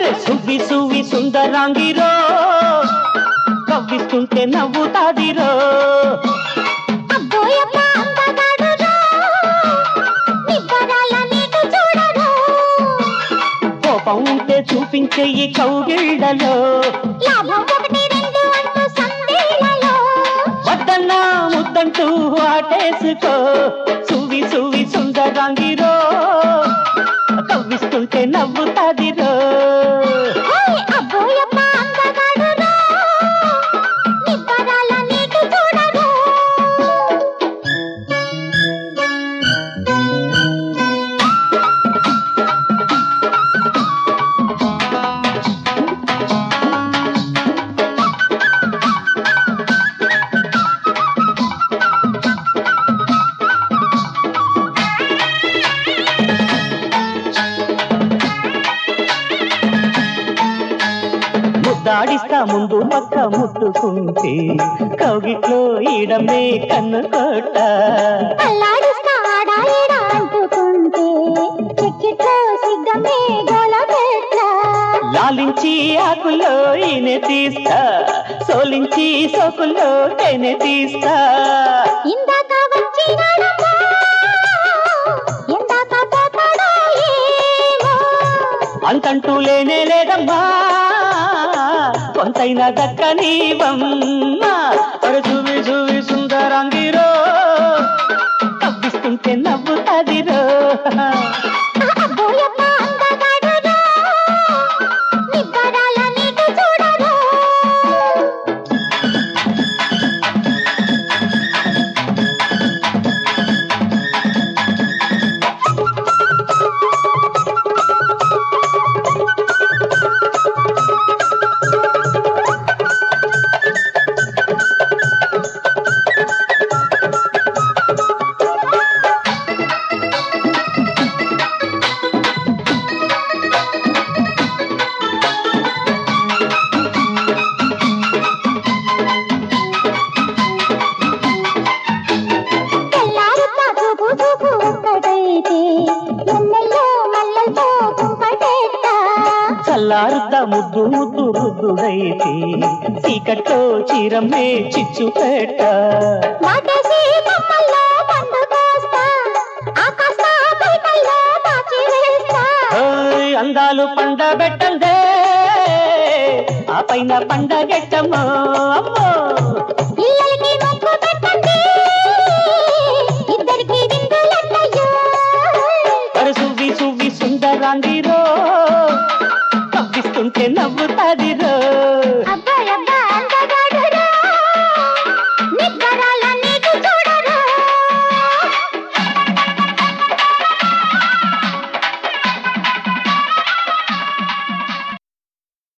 అరే సువ్వి సువ్వి సుందరాంగిరో కవ్విస్తుంటే నవ్వుతాదిరో అబ్బోయప్ప అందగాడురో, నిబ్బరాల నీకు చూడరో. కోపం ఉంటే చూపించే ఈ కౌగిళ్ళలో లాభం ఒకటి రెండు అంటూ సందేళ్లలో. వద్దన్నా ముద్దంటూ ఆటేసుకో సువి సువి సుందరాంగిరో కవ్విస్తుంటే నవ్వుతాదిరో ఓయ్ అబ్బోయప్ప అందగాడురో, నిబ్బరాల నీకు చూడరో. ముద్దాడిస్తా ముందు పక్క ముట్టుకుంటే కౌగిట్లో ఈడమే కన్ను కొట్ట అల్లాడిస్తా ఆడా ఈడా అంటుకుంటే, చెక్కిట్లో సిగ్గమే గోలపెట్ట. లాలించి ఆకుల్లో ఈనె తీస్తా సోలించి సోకుల్లో టెనె తీస్తా ఇందాక వచ్చినాడమ్మా, ఎందాక పోతాడో ఏమో. అంతంటూ లేనే లేదమ్మా కొంతైనా దక్కనీవమ్మా అరే చూవి చూవి సుందరంగిరో కవ్విస్తుంటే నవ్వుతాదిరో అబ్బోయప్ప అందగాడురో, నిబ్బరాల నీకు చూడరో. తెల్లారుతా చూపు చూపు ఒక్కటైతే, ఎన్నెల్లో మల్లెలతో కుంపటేస్తా. చల్లారుద్ద ముద్దు ముద్దు రుద్దుడైతే చీకట్లో చీరమ్మే చిచ్చు పెట్ట వాటేసి కొమ్మల్లో పండు కోస్తా, ఆకాశ బయటల్లో దాచి వేస్తా. ఓయ్ అందాలు పండబెట్టందే ఆ పైన పండగెట్టమ్మో అమ్మో ఇల్లలకి ముక్కు పెట్టండి, ఇద్దరికి విందులన్నయ్యో. అరే సువ్వి సువ్వి సుందరాంగిరో కవ్విస్తుంటే నవ్వుతాదిరో